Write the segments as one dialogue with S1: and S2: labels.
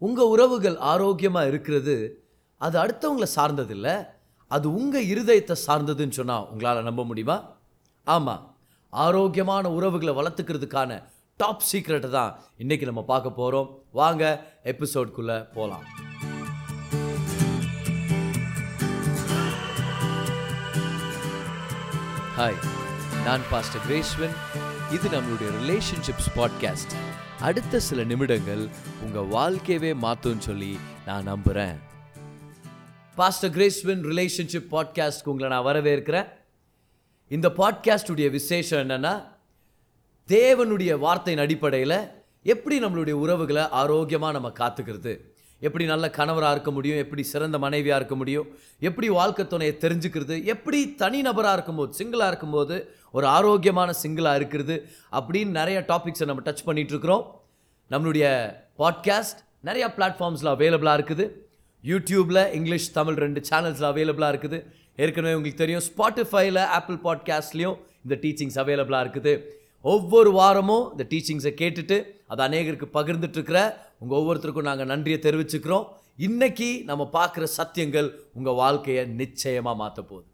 S1: உங்கள் உறவுகள் ஆரோக்கியமாக இருக்கிறது அது அடுத்தவங்கள சார்ந்ததில்ல அது உங்கள் இருதயத்தை சார்ந்ததுன்னு சொன்னால் உங்களால் நம்ப முடியுமா ஆமாம் ஆரோக்கியமான உறவுகளை வளர்த்துக்கிறதுக்கான டாப் சீக்ரெட்டை தான் இன்றைக்கி நம்ம பார்க்க போகிறோம் வாங்க எபிசோட்குள்ளே போகலாம் ஹாய் நான் பாஸ்டர் கிரேஸ்வன் இது நம்மளுடைய ரிலேஷன்ஷிப்ஸ் பாட்காஸ்ட் அடுத்த சில நிமிடங்கள் உங்கள் வாழ்க்கையவே மாற்றும்னு சொல்லி நான் நம்புகிறேன் பாஸ்டர் கிரேஸ்வன் ரிலேஷன்ஷிப் பாட்காஸ்ட்க்கு உங்களை நான் வரவேற்கிறேன் இந்த பாட்காஸ்டுடைய விசேஷம் என்னென்னா தேவனுடைய வார்த்தையின் அடிப்படையில் எப்படி நம்மளுடைய உறவுகளை ஆரோக்கியமாக நம்ம காத்துக்கிறது எப்படி நல்ல கணவராக இருக்க முடியும் எப்படி சிறந்த மனைவியாக இருக்க முடியும் எப்படி வாழ்க்கை துணையை தெரிஞ்சுக்கிறது எப்படி தனிநபராக இருக்கும்போது சிங்கிளாக இருக்கும்போது ஒரு ஆரோக்கியமான சிங்கிளாக இருக்கிறது அப்படின்னு நிறைய டாபிக்ஸை நம்ம டச் பண்ணிட்டு இருக்கிறோம் நம்மளுடைய பாட்காஸ்ட் நிறையா பிளாட்ஃபார்ம்ஸில் அவைலபிளாக இருக்குது யூடியூப்பில் இங்கிலீஷ் தமிழ் ரெண்டு சேனல்ஸில் அவைலபிளாக இருக்குது ஏற்கனவே உங்களுக்கு தெரியும் ஸ்பாட்டிஃபைல ஆப்பிள் பாட்காஸ்ட்லேயும் இந்த டீச்சிங்ஸ் அவைலபிளாக இருக்குது ஒவ்வொரு வாரமும் இந்த டீச்சிங்ஸை கேட்டுட்டு அதை அநேகருக்கு பகிர்ந்துட்டு இருக்கிற உங்கள் ஒவ்வொருத்தருக்கும் நாங்கள் நன்றியை தெரிவிச்சுக்கிறோம் இன்னைக்கு நம்ம பார்க்குற சத்தியங்கள் உங்கள் வாழ்க்கையை நிச்சயமாக மாற்ற போகுது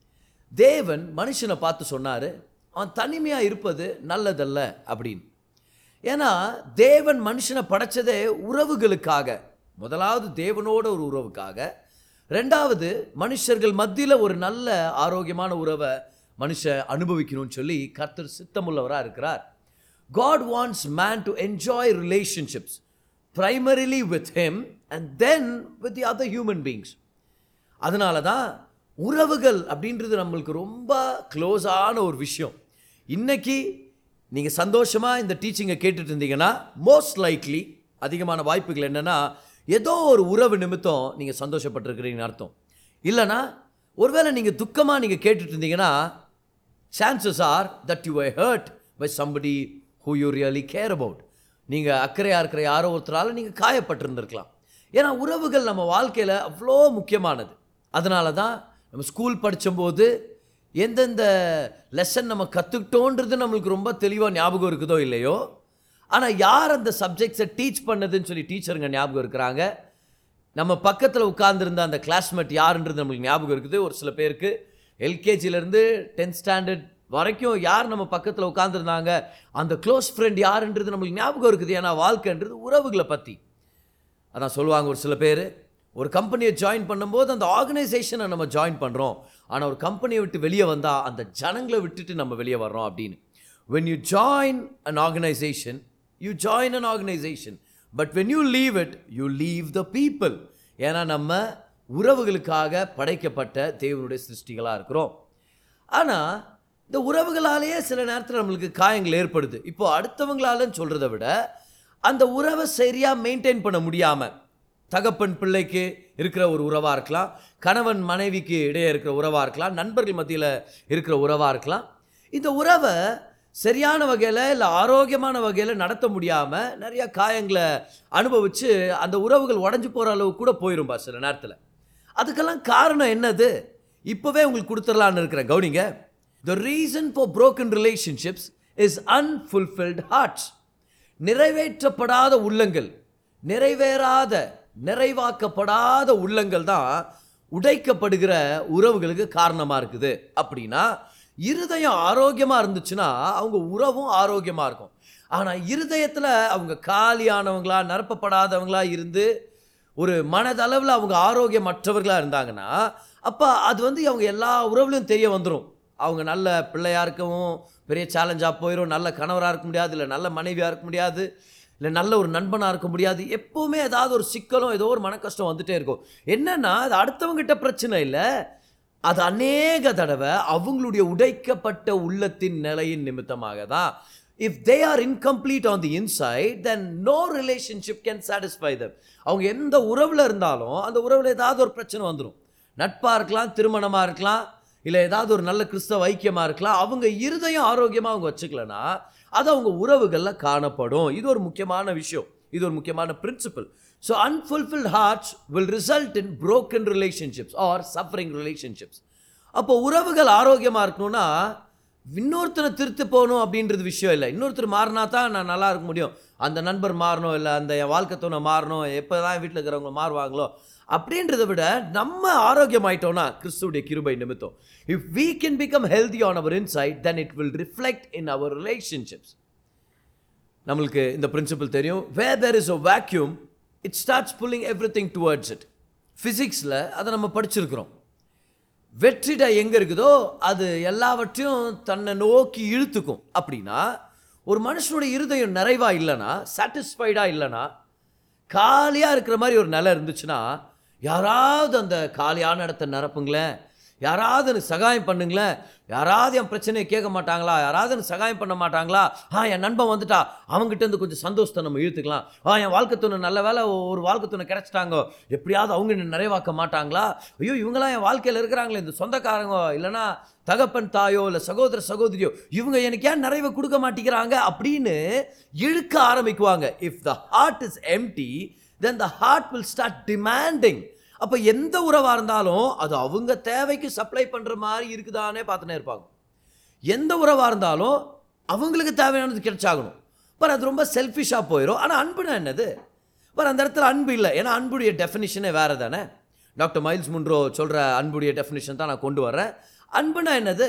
S1: தேவன் மனுஷனை பார்த்து சொன்னார் அவன் தனிமையாக இருப்பது நல்லதல்ல அப்படின்னு ஏன்னா தேவன் மனுஷனை படைச்சதே உறவுகளுக்காக முதலாவது தேவனோட ஒரு உறவுக்காக ரெண்டாவது மனுஷர்கள் மத்தியில் ஒரு நல்ல ஆரோக்கியமான உறவை மனுஷன் அனுபவிக்கணும்னு சொல்லி கர்த்தர் சித்தமுள்ளவராக இருக்கிறார் God wants man to enjoy relationships primarily with him and then with the other human beings அதனால தான் உறவுகள் அப்படின்றது நம்மளுக்கு ரொம்ப க்ளோஸான ஒரு விஷயம் இன்னைக்கு நீங்கள் சந்தோஷமாக இந்த டீச்சிங்கை கேட்டுட்டு இருந்தீங்கன்னா மோஸ்ட் லைக்லி அதிகமான வாய்ப்புகள் என்னென்னா ஏதோ ஒரு உறவு நிமித்தம் நீங்கள் சந்தோஷப்பட்டிருக்கிறீங்கன்னு அர்த்தம் இல்லைனா ஒருவேளை நீங்கள் துக்கமாக நீங்கள் கேட்டுட்டு இருந்தீங்கன்னா chances are that you I hurt by somebody who you really care about நீங்கள் அக்கறையாக இருக்கிற யாரோ ஒருத்தரால் நீங்கள் காயப்பட்டிருந்திருக்கலாம் ஏன்னா உறவுகள் நம்ம வாழ்க்கையில் அவ்வளோ முக்கியமானது அதனால தான் நம்ம ஸ்கூல் படித்தபோது எந்தெந்த லெசன் நம்ம கற்றுக்கிட்டோன்றது நம்மளுக்கு ரொம்ப தெளிவாக ஞாபகம் இருக்குதோ இல்லையோ ஆனால் யார் அந்த சப்ஜெக்ட்ஸை டீச் பண்ணதுன்னு சொல்லி டீச்சருங்க ஞாபகம் இருக்கிறாங்க நம்ம பக்கத்தில் உட்கார்ந்துருந்த அந்த கிளாஸ்மேட் யாருன்றது நம்மளுக்கு ஞாபகம் இருக்குது ஒரு சில பேருக்கு எல்கேஜிலேருந்து டென்த் ஸ்டாண்டர்ட் வரைக்கும் யார் நம்ம பக்கத்தில் உட்காந்துருந்தாங்க அந்த க்ளோஸ் ஃப்ரெண்ட் யாருன்றது நம்மளுக்கு ஞாபகம் இருக்குது ஏன்னா வாழ்க்கைன்றது உறவுகளை பற்றி அதான் சொல்லுவாங்க ஒரு சில பேர் ஒரு கம்பெனியை ஜாயின் பண்ணும்போது அந்த ஆர்கனைசேஷனை நம்ம ஜாயின் பண்ணுறோம் ஆனால் ஒரு கம்பெனியை விட்டு வெளியே வந்தால் அந்த ஜனங்களை விட்டுட்டு நம்ம வெளியே வர்றோம் அப்படின்னு when you join an organization you join an organization but when you leave it you leave the people ஏன்னா நம்ம உறவுகளுக்காக படைக்கப்பட்ட தேவனுடைய சிருஷ்டிகளாக இருக்கிறோம் ஆனால் இந்த உறவுகளாலேயே சில நேரத்தில் நம்மளுக்கு காயங்கள் ஏற்படுது இப்போ அடுத்தவங்களாலன்னு சொல்கிறத விட அந்த உறவை சரியாக மெயின்டைன் பண்ண முடியாமல் தகப்பன் பிள்ளைக்கு இருக்கிற ஒரு உறவாக இருக்கலாம் கணவன் மனைவிக்கு இடையே இருக்கிற உறவாக இருக்கலாம் நண்பர்கள் மத்தியில் இருக்கிற உறவாக இருக்கலாம் இந்த உறவை சரியான வகையில் இல்லை ஆரோக்கியமான வகையில் நடத்த முடியாமல் நிறையா காயங்களை அனுபவித்து அந்த உறவுகள் உடஞ்சி போகிற அளவு கூட போயிரும்பா சில நேரத்தில் அதுக்கெல்லாம் காரணம் என்னது இப்போவே உங்களுக்கு கொடுத்துடலான்னு இருக்கிறேன் கவுனிங்க the reason for broken relationships is unfulfilled hearts நிறைவேற்றப்படாத உள்ளங்கள் நிறைவேறாத நிறைவாக்கப்படாத உள்ளங்கள் தான் உடைக்கப்படுகிற உறவுகளுக்கு காரணமாக இருக்குது அப்படின்னா இருதயம் ஆரோக்கியமாக இருந்துச்சுன்னா அவங்க உறவும் ஆரோக்கியமாக இருக்கும் ஆனால் இருதயத்தில் அவங்க காலியானவங்களா நிரப்பப்படாதவங்களா இருந்து ஒரு மனதளவில் அவங்க ஆரோக்கியமற்றவர்களாக இருந்தாங்கன்னா அப்போ அது வந்து அவங்க எல்லா உறவுலையும் தெரிய வந்துடும் அவங்க நல்ல பிள்ளையாக இருக்கவும் பெரிய சேலஞ்சாக போயிடும் நல்ல கணவராக இருக்க முடியாது இல்லை நல்ல மனைவியாக இருக்க முடியாது இல்லை நல்ல ஒரு நண்பனாக இருக்க முடியாது எப்போவுமே ஏதாவது ஒரு சிக்கலும் ஏதோ ஒரு மனக்கஷ்டம் வந்துட்டே இருக்கும் என்னன்னா அது அடுத்தவங்கிட்ட பிரச்சனை இல்லை அது அநேக தடவை அவங்களுடைய உடைக்கப்பட்ட உள்ளத்தின் நிலையின் நிமித்தமாக தான் if they are incomplete on the inside then no relationship can satisfy them அவங்க எந்த உறவில் இருந்தாலும் அந்த உறவில் ஏதாவது ஒரு பிரச்சனை வந்துடும் நட்பாக இருக்கலாம் திருமணமாக இருக்கலாம் இல்லை ஏதாவது ஒரு நல்ல கிறிஸ்தவ ஐக்கியமாக இருக்கலாம் அவங்க இருதயம் ஆரோக்கியமாக அவங்க வச்சுக்கலனா அது அவங்க உறவுகளில் காணப்படும் இது ஒரு முக்கியமான விஷயம் இது ஒரு முக்கியமான principle so unfulfilled hearts will result in broken relationships are suffering relationships அப்போ உறவுகள் ஆரோக்கியமாக இருக்கணும்னா இன்னொருத்தரை திருத்து போகணும் அப்படின்றது விஷயம் இல்லை இன்னொருத்தர் மாறினா தான் நான் நல்லா இருக்க முடியும்
S2: அந்த நண்பர் மாறணும் இல்லை அந்த என் வாழ்க்கை துணை மாறணும் எப்போ தான் வீட்டில் இருக்கிறவங்க மாறுவாங்களோ அப்படின்றத விட நம்ம ஆரோக்கியமாயிட்டோம்னா கிறிஸ்துவுடைய கிருபை நிமித்தம் if we can become healthy on our inside then it will reflect in our relationships நம்மளுக்கு இந்த பிரின்சிபல் தெரியும் where there is a vacuum it starts pulling everything towards it ஃபிசிக்ஸில் அதை நம்ம படிச்சிருக்கிறோம் வெற்றிட எங்கே இருக்குதோ அது எல்லாவற்றையும் தன்னை நோக்கி இழுத்துக்கும் அப்படின்னா ஒரு மனுஷனுடைய இருதயம் நிறைவாக இல்லைன்னா சாட்டிஸ்ஃபைடாக இல்லைன்னா காலியாக இருக்கிற மாதிரி ஒரு நிலை இருந்துச்சுன்னா யாராவது அந்த காலியான இடத்த நிரப்புங்களேன் யாராவது எனக்கு சகாயம் பண்ணுங்களேன் யாராவது என் பிரச்சனையை கேட்க மாட்டாங்களா யாராவது எனக்கு சகாயம் பண்ண மாட்டாங்களா ஆ என் நண்பன் வந்துட்டா அவங்ககிட்ட இருந்து கொஞ்சம் சந்தோஷத்தை நம்ம இழுத்துக்கலாம் ஆ என் வாழ்க்கை துணை நல்ல வேலை ஒரு வாழ்க்கை துணை கிடைச்சிட்டாங்க எப்படியாவது அவங்க என்னை நிறைவாக்க மாட்டாங்களா ஐயோ இவங்களாம் என் வாழ்க்கையில் இருக்கிறாங்களே இந்த சொந்தக்காரங்க இல்லைன்னா தகப்பன் தாயோ இல்லை சகோதர சகோதரியோ இவங்க எனக்கு ஏன் நிறைவை கொடுக்க மாட்டேங்கிறாங்க அப்படின்னு இழுக்க ஆரம்பிக்குவாங்க if the heart is empty then the heart will start demanding அப்போ எந்த உறவாக இருந்தாலும் அது அவங்க தேவைக்கு சப்ளை பண்ணுற மாதிரி இருக்குதானே பார்த்துனே இருப்பாங்க எந்த உறவாக இருந்தாலும் அவங்களுக்கு தேவையானது கிடைச்சாகணும் பட் அது ரொம்ப செல்ஃபிஷாக போயிடும் ஆனால் அன்புனா என்னது பட் அந்த இடத்துல அன்பு இல்லை ஏன்னா அன்புடைய டெஃபினிஷனே வேறு தானே டாக்டர் மைல்ஸ் முன்ரோ சொல்கிற அன்புடைய டெஃபினிஷன் தான் நான் கொண்டு வரேன் அன்புனா என்னது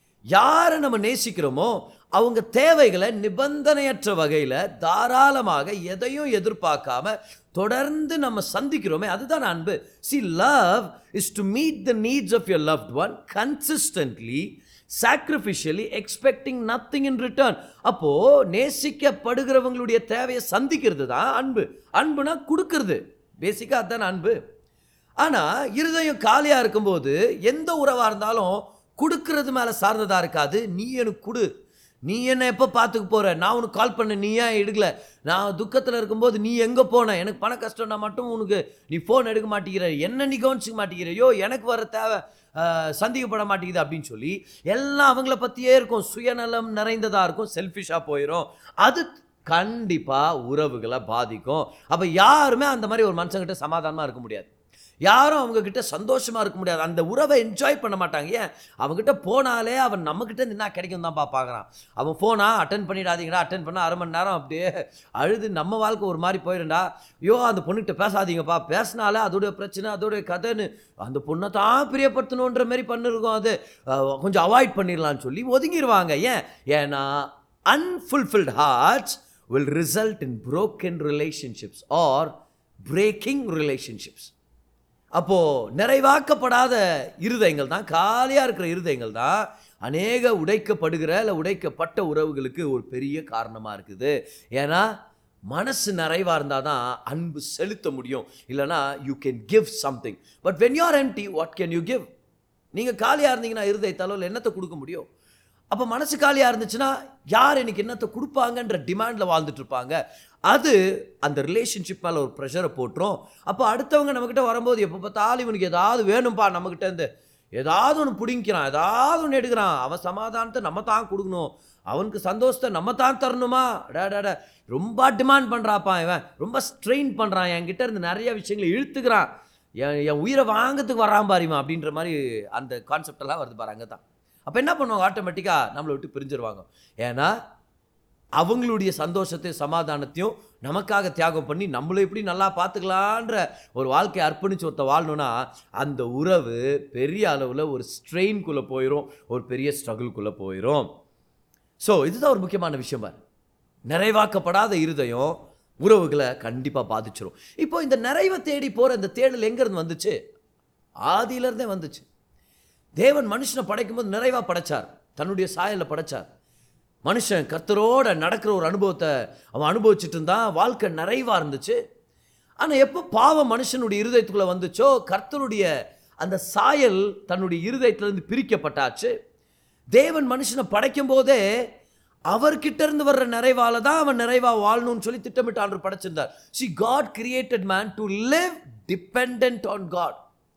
S2: யாரை நம்ம நேசிக்கிறோமோ அவங்க தேவைகளை நிபந்தனையற்ற வகையில் தாராளமாக எதையும் எதிர்பார்க்காம தொடர்ந்து நம்ம சந்திக்கிறோமே அதுதான் அன்பு see love is to meet the needs of your loved one consistently sacrificially expecting nothing in return அப்போ நேசிக்கப்படுகிறவங்களுடைய தேவையை சந்திக்கிறது தான் அன்பு அன்புனா கொடுக்கறது பேசிக்காக அதுதான் அன்பு ஆனால் இருதயம் காலியாக இருக்கும்போது எந்த உறவாக இருந்தாலும் கொடுக்கறது மேலே சார்ந்ததாக இருக்காது நீ எனக்கு கொடு நீ என்ன எப்போ பார்த்துக்க போகிற நான் உனக்கு கால் பண்ண நீ ஏன் எடுக்கல நான் துக்கத்தில் இருக்கும்போது நீ எங்கே போன எனக்கு பண கஷ்டம்னா மட்டும் உனக்கு நீ ஃபோன் எடுக்க மாட்டேங்கிற என்ன நீ கவனிச்சிக்க மாட்டேங்கிற ஐயோ எனக்கு வர தேவை ஆஹ், சந்திக்கப்பட மாட்டேங்குது அப்படின்னு சொல்லி எல்லாம் அவங்கள பற்றியே இருக்கும் சுயநலம் நிறைந்ததாக இருக்கும் செல்ஃபிஷாக போயிடும் அது கண்டிப்பாக உறவுகளை பாதிக்கும் அப்போ யாருமே அந்த மாதிரி ஒரு மனுஷங்கிட்ட சமாதானமாக இருக்க முடியாது யாரும் அவங்க கிட்ட சந்தோஷமா இருக்க முடியாது அந்த உறவை என்ஜாய் பண்ண மாட்டாங்க ஏன் அவங்ககிட்ட போனாலே அவன் நம்மக்கிட்ட இருந்து என்ன கிடைக்கும் தான் பார்க்குறான் அவன் ஃபோனா அட்டன் பண்ணிடாதீங்கடா அட்டன் பண்ண அரை மணி நேரம் அப்படியே அழுது நம்ம வாழ்க்கை ஒரு மாதிரி போயிடும்டா ஐயோ அந்த பொண்ணுகிட்ட பேசாதீங்கப்பா பேசினாலே அதோடைய பிரச்சனை அதோடைய கதைன்னு அந்த பொண்ணை தான் பிரியப்படுத்தணுன்ற மாதிரி பண்ணிருக்கோம் அது அஹ், கொஞ்சம் அவாய்ட் பண்ணிடலாம்னு சொல்லி ஒதுங்கிடுவாங்க ஏன் ஏன்னா unfulfilled hearts will result in broken relationships are breaking relationships அப்போது நிறைவாக்கப்படாத இருதயங்கள் தான் காலியாக இருக்கிற இருதயங்கள் தான் அநேக உடைக்கப்படுகிற இல்லை உடைக்கப்பட்ட உறவுகளுக்கு ஒரு பெரிய காரணமாக இருக்குது ஏன்னா மனசு நிறைவாக இருந்தால் தான் அன்பு செலுத்த முடியும் இல்லைனா you can give something but when you are empty what can you give நீங்கள் காலியாக இருந்தீங்கன்னா இருதயத்தாலோ என்னத்தை கொடுக்க முடியும் அப்போ மனசு காலியாக இருந்துச்சுன்னா யார் எனக்கு என்னத்தை கொடுப்பாங்கன்ற டிமாண்டில் வாழ்ந்துட்டு இருப்பாங்க அது அந்த ரிலேஷன்ஷிப் மேலே ஒரு ப்ரெஷரை போட்டுரும் அப்போ அடுத்தவங்க நம்மக்கிட்ட வரும்போது எப்போ பார்த்தாலும் இவனுக்கு ஏதாவது வேணும்ப்பா நம்மக்கிட்ட இருந்து ஏதாவது ஒன்று பிடிங்கிறான் ஏதாவது ஒன்று எடுக்கிறான் அவன் சமாதானத்தை நம்ம தான் கொடுக்கணும் அவனுக்கு சந்தோஷத்தை நம்ம தான் தரணுமா டா டா, டா ரொம்ப டிமாண்ட் பண்ணுறாப்பா இவன் ரொம்ப ஸ்ட்ரெயின் பண்ணுறான் என்கிட்ட இருந்து நிறைய விஷயங்களை இழுத்துக்கிறான் என் என் உயிரை வாங்கறதுக்கு வரான் பாருமா அப்படின்ற மாதிரி அந்த கான்செப்ட் எல்லாம் வருது பாரு அங்கே தான் அப்போ என்ன பண்ணுவாங்க ஆட்டோமேட்டிக்காக நம்மளை விட்டு பிரிஞ்சிருவாங்க ஏன்னா அவங்களுடைய சந்தோஷத்தையும் சமாதானத்தையும் நமக்காக தியாகம் பண்ணி நம்மளை எப்படி நல்லா பார்த்துக்கலான்ற ஒரு வாழ்க்கையை அர்ப்பணிச்சு ஒருத்த வாழணும்னா அந்த உறவு பெரிய அளவில் ஒரு ஸ்ட்ரெயின்குள்ளே போயிடும் ஒரு பெரிய ஸ்ட்ரகிள்குள்ளே போயிடும் ஸோ இதுதான் ஒரு முக்கியமான விஷயம் பாரு நிறைவாக்கப்படாத இருதயம் உறவுகளை கண்டிப்பாக பாதிச்சிரும் இப்போ இந்த நிறைவை தேடி போகிற இந்த தேடல் எங்கேருந்து வந்துச்சு ஆதியிலேருந்தே வந்துச்சு தேவன் மனுஷனை படைக்கும்போது நிறைவாக படைச்சார் தன்னுடைய சாயலில் படைச்சார் மனுஷன் கர்த்தரோட நடக்கிற ஒரு அனுபவத்தை அவன் அனுபவிச்சுட்டு இருந்தான் வாழ்க்கை நிறைவாக இருந்துச்சு ஆனால் எப்போ பாவம் மனுஷனுடைய இருதயத்துக்குள்ளே வந்துச்சோ கர்த்தருடைய அந்த சாயல் தன்னுடைய இருதயத்திலிருந்து பிரிக்கப்பட்டாச்சு தேவன் மனுஷனை படைக்கும் போதே அவர்கிட்ட இருந்து வர்ற நிறைவால தான் அவன் நிறைவா வாழணும்னு சொல்லி திட்டமிட்டு ஆண்டு படைச்சிருந்தார் see God created man to live depend on God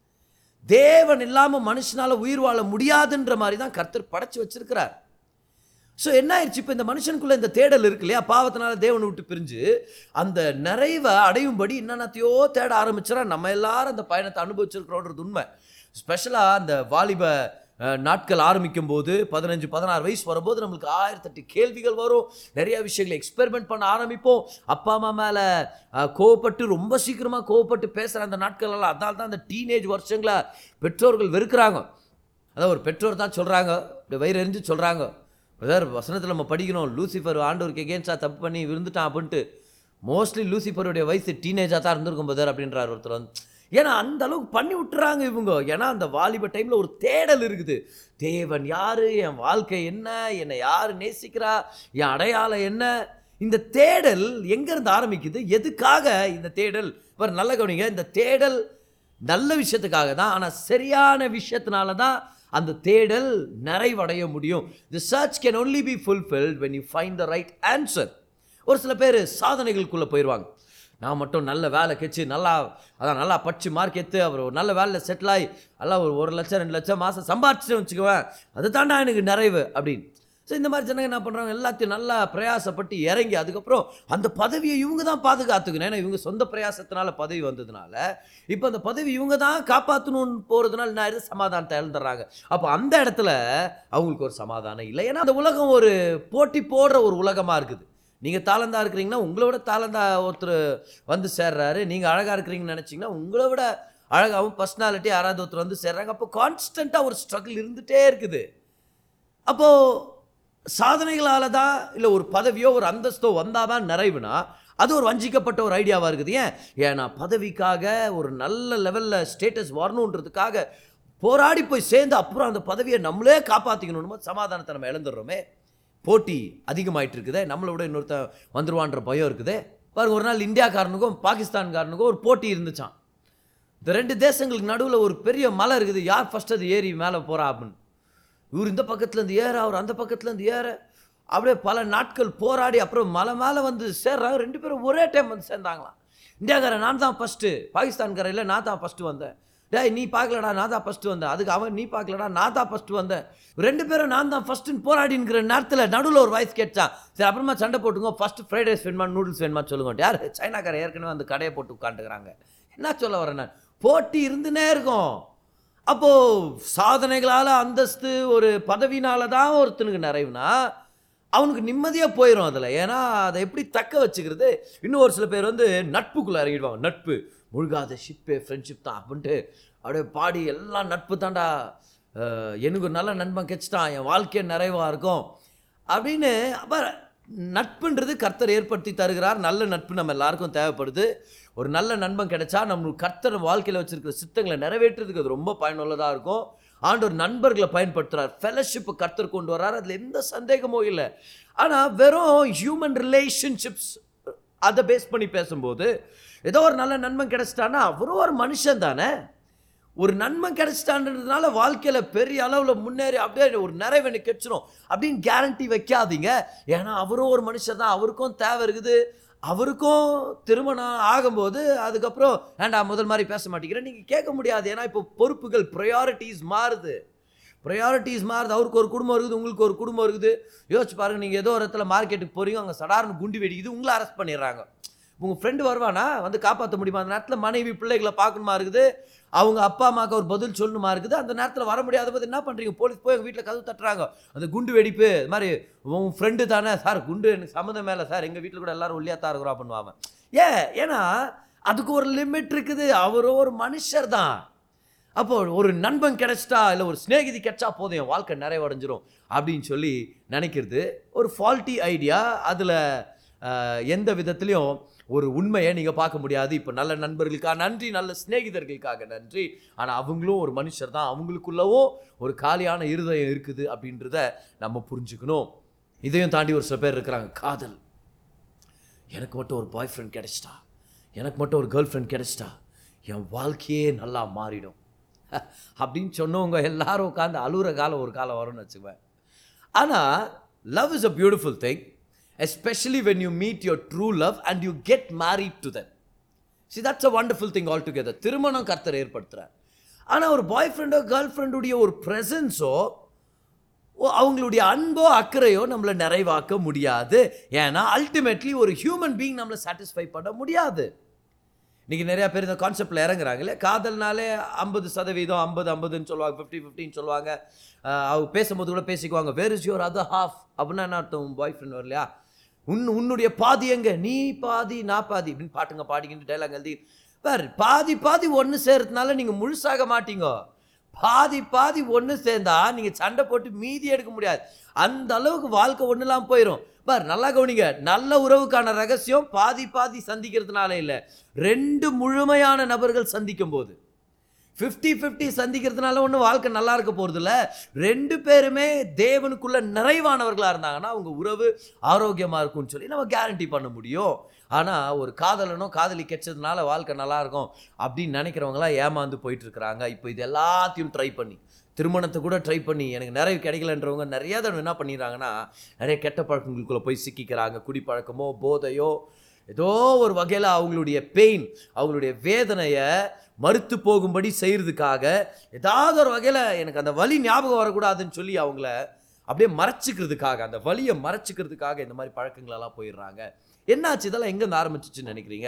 S2: தேவன் இல்லாம மனுஷனால உயிர் வாழ முடியாதுன்ற மாதிரி தான் கர்த்தர் படைச்சு வச்சிருக்கிறார் ஸோ என்ன ஆயிடுச்சு இப்போ இந்த மனுஷனுக்குள்ள இந்த தேடல் இருக்கு இல்லையா பாவத்தினால தேவனை விட்டு பிரிஞ்சு அந்த நிறைவை அடையும்படி என்னென்னத்தையோ தேட ஆரம்பிச்சிடா நம்ம எல்லாரும் அந்த பயணத்தை அனுபவிச்சிருக்கிறோன்றது உண்மை ஸ்பெஷலாக அந்த வாலிப அஹ், நாட்கள் ஆரம்பிக்கும் போது பதினஞ்சு பதினாறு வயசு வரும்போது நம்மளுக்கு ஆயிரத்தெட்டு கேள்விகள் வரும் நிறைய விஷயங்களை எக்ஸ்பெரிமெண்ட் பண்ண ஆரம்பிப்போம் அப்பா அம்மா மேலே கோவப்பட்டு ரொம்ப சீக்கிரமாக கோவப்பட்டு பேசுகிற அந்த நாட்கள் எல்லாம் அதனால தான் அந்த டீனேஜ் வருஷங்களை பெற்றோர்கள் வெறுக்கிறாங்க அதான் ஒரு பெற்றோர் தான் சொல்கிறாங்க வயிறு எரிஞ்சு சொல்கிறாங்க பிரதர் வசனத்தில் நம்ம படிக்கணும் லூசிஃபர் ஆண்டவருக்கு எகேன்ஸ்டாக தப்பு பண்ணி விருந்துட்டான் அப்படின்ட்டு மோஸ்ட்லி லூசிஃபருடைய வயசு டீனேஜாக தான் இருந்திருக்கும் பிரதர் அப்படின்றார் ஒருத்தர் வந்து ஏன்னா அந்த அளவுக்கு பண்ணி விட்டுறாங்க இவங்க ஏன்னா அந்த வாலிப டைமில் ஒரு தேடல் இருக்குது தேவன் யாரு என் வாழ்க்கை என்ன என்னை யார் நேசிக்கிறா என் அடையாளம் என்ன இந்த தேடல் எங்கேருந்து ஆரம்பிக்குது எதுக்காக இந்த தேடல் இப்போ நல்ல கவனிங்க இந்த தேடல் நல்ல விஷயத்துக்காக தான் ஆனால் சரியான விஷயத்தினால தான் அந்த தேடல் நிறைவடைய முடியும் the church can only be fulfilled when you find the right answer ஒரு சில பேர் சாதனைகளுக்குள்ளே போயிடுவாங்க நான் மட்டும் நல்ல வேலை கெச்சு நல்லா அதான் நல்லா படிச்சு மார்க் எடுத்து அவர் ஒரு நல்ல வேலையில் செட்டில் ஆகி நல்லா ஒரு ஒரு லட்சம் ரெண்டு லட்சம் மாதம் சம்பாரிச்சு வச்சுக்குவேன் அது தாண்டா எனக்கு நிறைவு அப்படின்னு ஸோ இந்த மாதிரி ஜனங்க என்ன பண்ணுறாங்க எல்லாத்தையும் நல்லா பிரயாசப்பட்டு இறங்கி அதுக்கப்புறம் அந்த பதவியை இவங்க தான் பாதுகாத்துக்கணும் ஏன்னா இவங்க சொந்த பிரயாசத்தினால பதவி வந்ததுனால இப்போ அந்த பதவி இவங்க தான் காப்பாற்றணும்னு போகிறதுனால நான் எது சமாதானத்தை இழந்துடுறாங்க அப்போ அந்த இடத்துல அவங்களுக்கு ஒரு சமாதானம் இல்லை ஏன்னா அந்த உலகம் ஒரு போட்டி போடுற ஒரு உலகமாக இருக்குது நீங்கள் தாளந்தா இருக்கிறீங்கன்னா உங்களை விட தாளந்தா ஒருத்தர் வந்து சேர்றாரு நீங்கள் அழகாக இருக்கிறீங்கன்னு நினச்சிங்கன்னா உங்களை விட அழகாகவும் பர்சனாலிட்டி யாராவது ஒருத்தர் வந்து சேர்றாங்க அப்போ கான்ஸ்டண்ட்டாக ஒரு ஸ்ட்ரகிள் இருந்துகிட்டே இருக்குது அப்போது சாதனைகளால் தான் இல்லை ஒரு பதவியோ ஒரு அந்தஸ்தோ வந்தால் தான் நிறைவுனா அது ஒரு வஞ்சிக்கப்பட்ட ஒரு ஐடியாவாக இருக்குது ஏன் ஏன்னா பதவிக்காக ஒரு நல்ல லெவலில் ஸ்டேட்டஸ் வரணுன்றதுக்காக போராடி போய் சேர்ந்து அப்புறம் அந்த பதவியை நம்மளே காப்பாற்றிக்கணும் சமாதானத்தை நம்ம இழந்துடுறோமே போட்டி அதிகமாயிட்டு இருக்குதே நம்மளை விட இன்னொருத்தன் வந்துருவான்ற பயம் இருக்குதே பாருங்க ஒரு நாள் இந்தியாக்காரனுக்கும் பாகிஸ்தான்காரனுக்கும் ஒரு போட்டி இருந்துச்சான் இந்த ரெண்டு தேசங்களுக்கு நடுவில் ஒரு பெரிய மலை இருக்குது யார் ஃபர்ஸ்ட் அது ஏறி மேலே போகிறா அப்படின்னு இவர் இந்த பக்கத்துலேருந்து ஏற அவர் அந்த பக்கத்துலேருந்து ஏற அப்படியே பல நாட்கள் போராடி அப்புறம் மலை மேலே வந்து சேர்றாங்க ரெண்டு பேரும் ஒரே டைம் வந்து சேர்ந்தாங்களாம் இந்தியாக்காரன் நான் தான் ஃபஸ்ட்டு பாகிஸ்தான்காரையில் நான் தான் ஃபஸ்ட்டு வந்தேன் டேய் நீ பார்க்கலடா நான் தான் ஃபஸ்ட்டு வந்தேன் அதுக்கு அவன் நீ பார்க்கலடா நான் தான் ஃபஸ்ட்டு வந்தேன் ரெண்டு பேரும் நான் தான் ஃபஸ்ட்டுன்னு போராடிங்கிற நேரத்தில் நடுவில் ஒரு வாய்ஸ் கேட்டான் சரி அப்புறமா சண்டை போட்டுங்க ஃபஸ்ட்டு ஃப்ரைட் ரைஸ் வேணுமா நூடுல்ஸ் வேணுமா சொல்லுங்க யார் சைனாக்காரன் ஏற்கனவே அந்த கடையை போட்டு உட்காந்துக்கிறாங்க என்ன சொல்ல வரேன் நான் போட்டி இருந்துனே இருக்கும் அப்போது சாதனைகளால் அந்தஸ்து ஒரு பதவினால தான் ஒருத்தனுக்கு நிறைவுனா அவனுக்கு நிம்மதியாக போயிடும் அதில் ஏன்னா அதை எப்படி தக்க வச்சுக்கிறது இன்னும் ஒரு சில பேர் வந்து நட்புக்குள்ளே இறங்கிடுவாங்க நட்பு முழுகாத ஷிப்பே ஃப்ரெண்ட்ஷிப் தான் அப்படின்ட்டு அப்படியே பாடி எல்லாம் நட்பு தாண்டா அஹ், எனக்கு ஒரு நல்ல நண்பன் கெச்சிட்டான் என் வாழ்க்கையே நிறைவாக இருக்கும் அப்படின்னு அப்போ நட்புன்றது கர்த்தர் ஏற்படுத்தி தருகிறார் நல்ல நட்பு நம்ம எல்லாருக்கும் தேவைப்படுது ஒரு நல்ல நண்பன் கிடைச்சா நம்ம கர்த்தர் வாழ்க்கையில் வச்சிருக்கிற சித்தங்களை நிறைவேற்றுறதுக்கு அது ரொம்ப பயனுள்ளதாக இருக்கும் ஆண்டவர் நண்பர்களை பயன்படுத்துகிறார் ஃபெலோஷிப்பை கர்த்தர் கொண்டு வர்றார் அதில் எந்த சந்தேகமும் இல்லை ஆனால் வெறும் ஹியூமன் ரிலேஷன்ஷிப்ஸ் அதை பேஸ் பண்ணி பேசும்போது ஏதோ ஒரு நல்ல நண்பன் கிடைச்சிட்டான்னா அவரும் ஒரு மனுஷன் தானே ஒரு நன்மன் கிடைச்சிட்டான்றதுனால வாழ்க்கையில் பெரிய அளவில் முன்னேறி அப்படியே ஒரு நிறைவு எனக்கு கிடைச்சிரும் அப்படின்னு கேரண்டி வைக்காதீங்க ஏன்னா அவரும் ஒரு மனுஷன் தான் அவருக்கும் தேவை இருக்குது அவருக்கும் திருமணம் ஆகும்போது அதுக்கப்புறம் ஏன்டா முதல் மாதிரி பேச மாட்டேங்கிறேன் நீங்கள் கேட்க முடியாது ஏன்னா இப்போ பொறுப்புகள் ப்ரையாரிட்டிஸ் மாறுது ப்ரையாரிட்டிஸ் மாறுது அவருக்கு ஒரு குடும்பம் இருக்குது உங்களுக்கு ஒரு குடும்பம் இருக்குது யோசிச்சு பாருங்க நீங்கள் ஏதோ ஒரு இடத்துல மார்க்கெட்டுக்கு போறீங்க அங்கே சடார்னு குண்டு வெடிக்குது உங்களை அரெஸ்ட் பண்ணிடுறாங்க உங்கள் ஃப்ரெண்டு வருவானா வந்து காப்பாற்ற முடியுமா அந்த நேரத்தில் மனைவி பிள்ளைகளை பார்க்கணுமா இருக்குது அவங்க அப்பா அம்மாவுக்கு ஒரு பதில் சொல்லணுமா இருக்குது அந்த நேரத்தில் வர முடியாத போது என்ன பண்ணுறீங்க போலீஸ் போய் எங்கள் வீட்டில் கதவு தட்டுறாங்க அந்த குண்டு வெடிப்பு இது மாதிரி உன் ஃப்ரெண்டு தானே சார் குண்டு எனக்கு சம்மந்தம் மேலே சார் எங்கள் வீட்டில் கூட எல்லாரும் ஒல்லியாக தான் இருக்கிறோம் பண்ணுவாங்க ஏன் ஏன்னா அதுக்கு ஒரு லிமிட் இருக்குது அவரும் ஒரு மனுஷர் தான் அப்போ ஒரு நண்பன் கிடைச்சிட்டா இல்லை ஒரு சிநேகிதி கிடைச்சா போதும் என் வாழ்க்கை நிறைவடைஞ்சிரும் அப்படின்னு சொல்லி நினைக்கிறது ஒரு ஃபால்ட்டி ஐடியா அதில் எந்த விதத்துலையும் ஒரு உண்மையை நீங்கள் பார்க்க முடியாது இப்போ நல்ல நண்பர்களுக்காக நன்றி நல்ல சிநேகிதர்களுக்காக நன்றி ஆனால் அவங்களும் ஒரு மனுஷர் தான் அவங்களுக்குள்ளவும் ஒரு காலியான இருதயம் இருக்குது அப்படின்றத நம்ம புரிஞ்சுக்கணும் இதையும் தாண்டி ஒரு சில பேர் இருக்கிறாங்க காதல் எனக்கு மட்டும் ஒரு பாய் ஃப்ரெண்ட் கிடைச்சிட்டா எனக்கு மட்டும் ஒரு கேர்ள் ஃப்ரெண்ட் கிடைச்சிட்டா என் வாழ்க்கையே நல்லா மாறிடும் அப்படின்னு சொன்னவங்க எல்லாரும் உட்காந்து அழுகிற காலம் ஒரு காலம் வரும்னு வச்சுக்குவேன் ஆனால் love is a beautiful thing especially when you meet your true love and you get married to then see that's a wonderful thing all together திருமணம் கர்த்தர் ஏற்படுத்துகிறார் ஆனால் ஒரு பாய் ஃப்ரெண்டோ கேர்ள் ஃப்ரெண்டுடைய ஒரு ப்ரெசன்ஸோ ஓ அவங்களுடைய அன்போ அக்கறையோ நம்மளை நிறைவாக்க முடியாது ஏன்னா அல்டிமேட்லி ஒரு ஹியூமன் பீயிங் நம்மளை சாட்டிஸ்ஃபை பண்ண முடியாது இன்னைக்கு நிறைய பேர் இந்த கான்செப்டில் இறங்குறாங்களே காதல்னாலே ஐம்பது சதவீதம் ஐம்பது ஐம்பதுன்னு சொல்லுவாங்க ஃபிஃப்டி ஃபிஃப்டின்னு சொல்லுவாங்க ஆஹ் அவங்க பேசும்போது கூட பேசிக்குவாங்க where is your other half அப்படின்னா என்ன அர்த்தம் பாய் ஃப்ரெண்ட் வரலையா உன் உன்னுடைய பாதி எங்க நீ பாதி நான் பாதி அப்படின்னு பாட்டுங்க பாடிக்கிட்டு டைலாக் எழுதி பாரு பாதி பாதி ஒன்று சேர்றதுனால நீங்கள் முழுசாக மாட்டீங்க பாதி பாதி ஒன்று சேர்ந்தா நீங்கள் சண்டை போட்டு மீதி எடுக்க முடியாது அந்த அளவுக்கு வாழ்க்கை ஒன்று இல்லாமல் போயிடும் பார் நல்லா கவனிங்க நல்ல உறவுக்கான ரகசியம் பாதி பாதி சந்திக்கிறதுனால இல்லை ரெண்டு முழுமையான நபர்கள் சந்திக்கும் போது ஃபிஃப்டி ஃபிஃப்டி சந்திக்கிறதுனால ஒன்றும் வாழ்க்கை நல்லா இருக்க போகிறதில்ல ரெண்டு பேருமே தேவனுக்குள்ள நிறைவானவர்களாக இருந்தாங்கன்னா அவங்க உறவு ஆரோக்கியமாக இருக்கும்னு சொல்லி நம்ம கேரண்டி பண்ண முடியும் ஆனால் ஒரு காதலனோ காதலி கெச்சதுனால வாழ்க்கை நல்லா இருக்கும் அப்படின்னு நினைக்கிறவங்களாம் ஏமாந்து போயிட்டு இருக்கிறாங்க இப்போ இது எல்லாத்தையும் ட்ரை பண்ணி திருமணத்தை கூட ட்ரை பண்ணி எனக்கு நிறைய கிடைக்கலன்றவங்க நிறைய தடவை என்ன பண்ணிடுறாங்கன்னா நிறைய கெட்ட பழக்கங்களுக்குள்ளே போய் சிக்கிக்கிறாங்க குடிப்பழக்கமோ போதையோ ஏதோ ஒரு வகையில் அவங்களுடைய பெயின் அவங்களுடைய வேதனையை மறுத்து போகும்படி செய்கிறதுக்காக ஏதாவது ஒரு வகையில் எனக்கு அந்த வலி ஞாபகம் வரக்கூடாதுன்னு சொல்லி அவங்கள அப்படியே மறைச்சிக்கிறதுக்காக அந்த வலியை மறைச்சிக்கிறதுக்காக இந்த மாதிரி பழக்கங்களெல்லாம் போயிடுறாங்க என்னாச்சு இதெல்லாம் எங்கேருந்து ஆரம்பிச்சிச்சுன்னு நினைக்கிறீங்க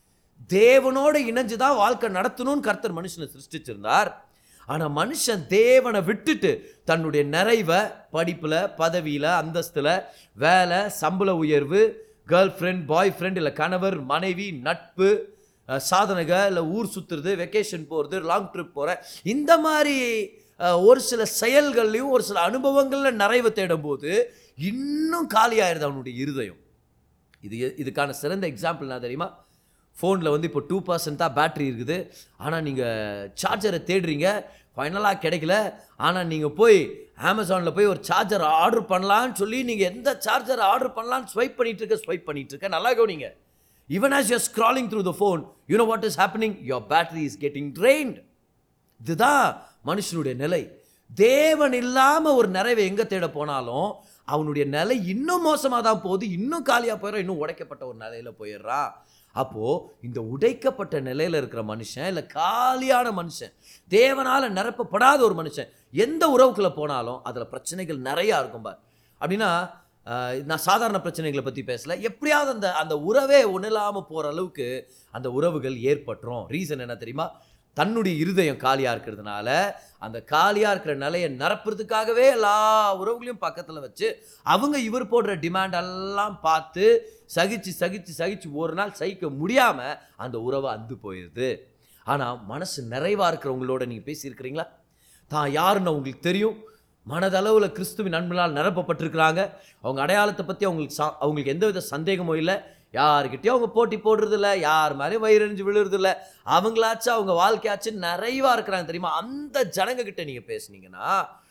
S2: தேவனோட இணைஞ்சு தான் வாழ்க்கை நடத்தணும்னு கர்த்தர் மனுஷனை சிருஷ்டிச்சிருந்தார் ஆனால் மனுஷன் தேவனை விட்டுட்டு தன்னுடைய நிறைவை படிப்பில் பதவியில் அந்தஸ்தில் வேலை சம்பள உயர்வு கேர்ள் ஃப்ரெண்ட் பாய் ஃப்ரெண்ட் இல்லை கணவர் மனைவி நட்பு அஹ், சாதனைக இல்லை ஊர் சுற்றுறது வெக்கேஷன் போகிறது லாங் ட்ரிப் போகிற இந்த மாதிரி அஹ், ஒரு சில செயல்கள்லையும் ஒரு சில அனுபவங்களில் நிறைவு தேடும் போது இன்னும் காலியாயிருது அவனுடைய இருதயம் இது எ- இதுக்கான சிறந்த எக்ஸாம்பிள் என்ன தெரியுமா ஃபோனில் வந்து இப்போ டூ பர்சன்ட் தான் பேட்டரி இருக்குது ஆனால் நீங்கள் சார்ஜரை தேடுறீங்க ஃபைனலாக கிடைக்கல ஆனால் நீங்கள் போய் அமேசானில் போய் ஒரு சார்ஜர் ஆர்டர் பண்ணலான்னு சொல்லி நீங்கள் எந்த சார்ஜர் ஆர்டர் பண்ணலான்னு ஸ்வைப் பண்ணிட்டு இருக்க ஸ்வைப் பண்ணிட்டு இருக்க நல்லா கவனிங்க even as you're scrolling through the phone you know what is happening your battery is getting drained இதுதான் மனுஷனுடைய நிலை தேவன் இல்லாமல் ஒரு நிறைவை எங்கே தேட போனாலும் அவனுடைய நிலை இன்னும் மோசமாக தான் போகுது இன்னும் காலியாக போயிடும் இன்னும் உடைக்கப்பட்ட ஒரு நிலையில போயிடுறான் அப்போது இந்த உடைக்கப்பட்ட நிலையில் இருக்கிற மனுஷன் இல்லை காலியான மனுஷன் தேவனால் நிரப்பப்படாத ஒரு மனுஷன் எந்த உறவுக்குள்ளே போனாலும் அதில் பிரச்சனைகள் நிறையா இருக்கும் பார் அப்படின்னா ஆஹ், நான் சாதாரண பிரச்சனைகளை பற்றி பேசல எப்படியாவது அந்த அந்த உறவே ஒன்றும் இல்லாமல் போகிற அளவுக்கு அந்த உறவுகள் ஏற்பட்டுரும் ரீசன் என்ன தெரியுமா தன்னுடைய இருதயம் காலியாக இருக்கிறதுனால அந்த காலியாக இருக்கிற நிலையை நிரப்புறதுக்காகவே எல்லா உறவுகளையும் பக்கத்தில் வச்சு அவங்க இவர் போடுற டிமாண்ட் எல்லாம் பார்த்து சகிச்சு சகிச்சு சகிச்சு ஒரு நாள் சகிக்க முடியாமல் அந்த உறவை அந்து போயிடுது ஆனால் மனசு நிறைவாக இருக்கிறவங்களோட நீங்கள் பேசியிருக்கிறீங்களா தான் யாருன்னு அவங்களுக்கு தெரியும் மனதளவில் கிறிஸ்துவின் நண்பனால் நிரப்பப்பட்டிருக்கிறாங்க அவங்க அடையாளத்தை பற்றி அவங்களுக்கு சா அவங்களுக்கு எந்தவித சந்தேகமும் இல்லை யாருக்கிட்டையும் அவங்க போட்டி போடுறது இல்ல யார் மேலேயும் வயிறறிஞ்சு விழுறது இல்ல அவங்களாச்சும் அவங்க வாழ்க்கையாச்சும் நிறைவாக இருக்கிறாங்க தெரியுமா அந்த ஜனங்க கிட்ட நீங்கள் பேசுனீங்கன்னா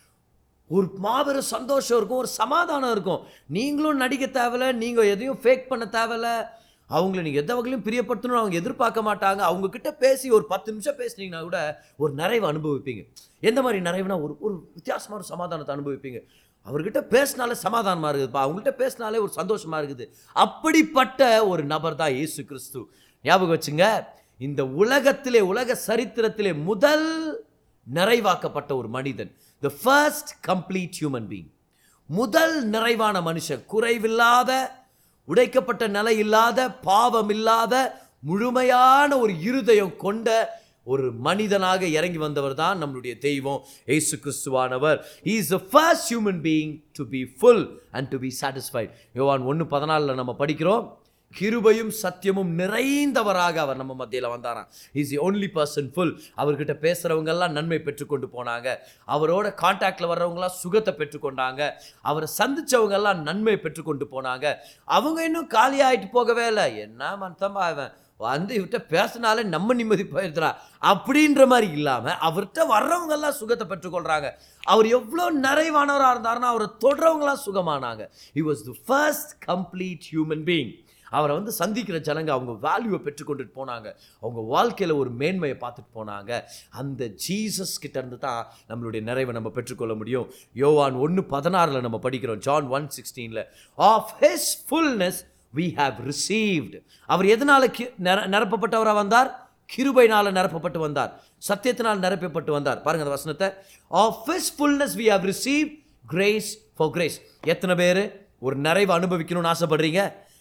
S2: ஒரு மாபெரும் சந்தோஷம் இருக்கும் ஒரு சமாதானம் இருக்கும் நீங்களும் நடிக்க தேவையில்ல நீங்கள் எதையும் ஃபேக் பண்ண தேவையில்ல அவங்கள நீங்கள் எந்த வகையிலும் பிரியப்படுத்தணும்னு அவங்க எதிர்பார்க்க மாட்டாங்க அவங்க கிட்ட பேசி ஒரு பத்து நிமிஷம் பேசுனீங்கன்னா கூட ஒரு நிறைவை அனுபவிப்பீங்க எந்த மாதிரி நிறைவுனா ஒரு ஒரு வித்தியாசமான ஒரு சமாதானத்தை அனுபவிப்பீங்க அவர்கிட்ட பேசினாலே சமாதானமாக இருக்குதுப்பா அவங்கள்ட்ட பேசினாலே ஒரு சந்தோஷமாக இருக்குது அப்படிப்பட்ட ஒரு நபர் தான் இயேசு கிறிஸ்து ஞாபகம் வச்சுங்க இந்த உலகத்திலே உலக சரித்திரத்திலே முதல் நிறைவாக்கப்பட்ட ஒரு மனிதன் the first complete human being முதல் நிறைவான மனுஷன் குறைவில்லாத உடைக்கப்பட்ட நிலை இல்லாத பாவம் இல்லாத முழுமையான ஒரு இருதயம் கொண்ட ஒரு மனிதனாக இறங்கி வந்தவர் தான் நம்மளுடைய தெய்வம் ஏசு கிறிஸ்துவானவர் is the first human being to be full and to be satisfied Yovan ஒன்று பதினாலில் நம்ம படிக்கிறோம் கிருபையும் சத்தியமும் நிறைந்தவராக அவர் நம்ம மத்தியில் வந்தாராம் is the only person full அவர்கிட்ட பேசுகிறவங்க எல்லாம் நன்மை பெற்றுக்கொண்டு போனாங்க அவரோட காண்டாக்டில் வர்றவங்களாம் சுகத்தை பெற்றுக்கொண்டாங்க அவரை சந்திச்சவங்க எல்லாம் நன்மை பெற்றுக்கொண்டு போனாங்க அவங்க இன்னும் காலியாயிட்டு போகவே இல்லை என்ன மனத்தமா அவன் வந்து இவர்கிட்ட பேசினாலே நம்ம நிம்மதி போயிருக்கிறா அப்படின்ற மாதிரி இல்லாமல் அவர்கிட்ட வர்றவங்க எல்லாம் சுகத்தை பெற்றுக்கொள்கிறாங்க அவர் எவ்வளோ நிறைவானவராக இருந்தாருன்னா அவரை தொடரவங்களாம் சுகமானாங்க he was the first complete human being அவரை வந்து சந்திக்கிற ஜனங்க அவங்க வேல்யூவை பெற்றுக்கொண்டுட்டு போனாங்க அவங்க வாழ்க்கையில் ஒரு மேன்மையை பார்த்துட்டு போனாங்க அந்த ஜீசஸ் கிட்ட இருந்து தான் நம்மளுடைய நிறைவை நம்ம பெற்றுக்கொள்ள முடியும் யோவான் ஒன்று பதினாறில் நம்ம படிக்கிறோம் ஜான் ஒன் சிக்ஸ்டீனில் of his fullness we have received அவர் எதனால கி- நிர- நிரப்பப்பட்டவராக வந்தார் கிருபைனால நிரப்பப்பட்டு வந்தார் சத்தியத்தினால் நிரப்பப்பட்டு வந்தார் பாருங்க அந்த வசனத்தை of his fullness we have received grace for grace எத்தனை பேர் ஒரு நிறைவை அனுபவிக்கணும்னு ஆசைப்படுறீங்க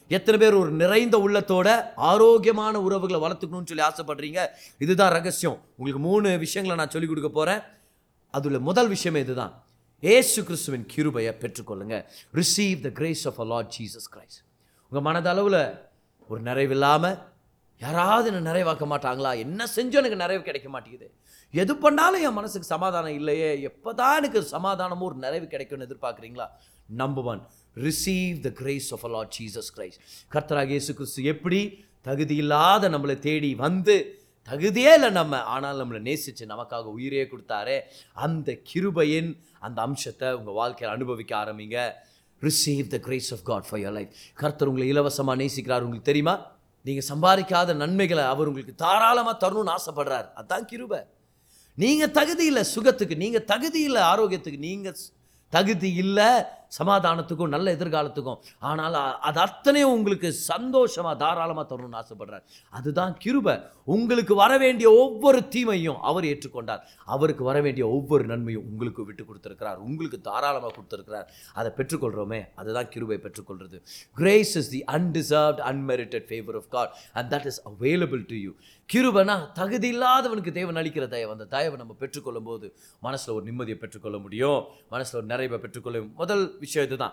S2: எத்தனை பேர் ஒரு நிறைந்த உள்ளத்தோட ஆரோக்கியமான உறவுகளை வளர்த்துக்கணும்னு சொல்லி ஆசைப்படுறீங்க இதுதான் ரகசியம் உங்களுக்கு மூணு விஷயங்களை நான் சொல்லிக் கொடுக்க போகிறேன் அதில் முதல் விஷயமே இதுதான் ஏசு கிறிஸ்துவின் கிருபையை பெற்றுக்கொள்ளுங்க receive the grace of a Lord Jesus Christ உங்கள் மனதளவில் ஒரு நிறைவில்லாமல் யாராவது என்ன நிறைவாக்க மாட்டாங்களா என்ன செஞ்சும் எனக்கு நிறைவு கிடைக்க மாட்டேங்குது எது பண்ணாலும் என் மனசுக்கு சமாதானம் இல்லையே எப்போ தான் எனக்கு சமாதானமும் ஒரு நிறைவு கிடைக்கும்னு எதிர்பார்க்குறீங்களா number one receive the grace of a Lord Jesus Christ கர்த்தராக இயேசு கிறிஸ்து எப்படி தகுதி இல்லாத நம்மளை தேடி வந்து தகுதியே இல்லை நம்ம ஆனால் நம்மளை நேசித்து நமக்காக உயிரே கொடுத்தாரே அந்த கிருபையின் அந்த அம்சத்தை உங்கள் வாழ்க்கையில் அனுபவிக்க ஆரம்பிங்க receive the grace of God for your life கர்த்தர் உங்களை இலவசமாக நேசிக்கிறார் உங்களுக்கு தெரியுமா நீங்கள் சம்பாதிக்காத நன்மைகளை அவர் உங்களுக்கு தாராளமாக தரணும்னு ஆசைப்படுறார் அதான் கிருபை நீங்கள் தகுதி இல்லை சுகத்துக்கு நீங்கள் தகுதி இல்லை ஆரோக்கியத்துக்கு நீங்கள் தகுதி இல்லை சமாதானத்துக்கும் நல்ல எதிர்காலத்துக்கும் ஆனால் அ- அது அத்தனையும் உங்களுக்கு சந்தோஷமாக தாராளமாக தரணும்னு ஆசைப்படுறார் அதுதான் கிருபை உங்களுக்கு வர வேண்டிய ஒவ்வொரு தீமையும் அவர் ஏற்றுக்கொண்டார் அவருக்கு வர வேண்டிய ஒவ்வொரு நன்மையும் உங்களுக்கு விட்டு கொடுத்துருக்கிறார் உங்களுக்கு தாராளமாக கொடுத்துருக்கிறார் அதை பெற்றுக்கொள்கிறோமே அதுதான் கிருபை பெற்றுக்கொள்கிறது grace is the undeserved unmerited favour of God and that is available to you கிருபனா தகுதி இல்லாதவனுக்கு தேவன் அளிக்கிற தயவு அந்த தயவை நம்ம பெற்றுக்கொள்ளும் போது மனசில் ஒரு நிம்மதியை பெற்றுக்கொள்ள முடியும் மனசில் ஒரு நிறைவை பெற்றுக்கொள்ள முதல் விஷயம் இதுதான்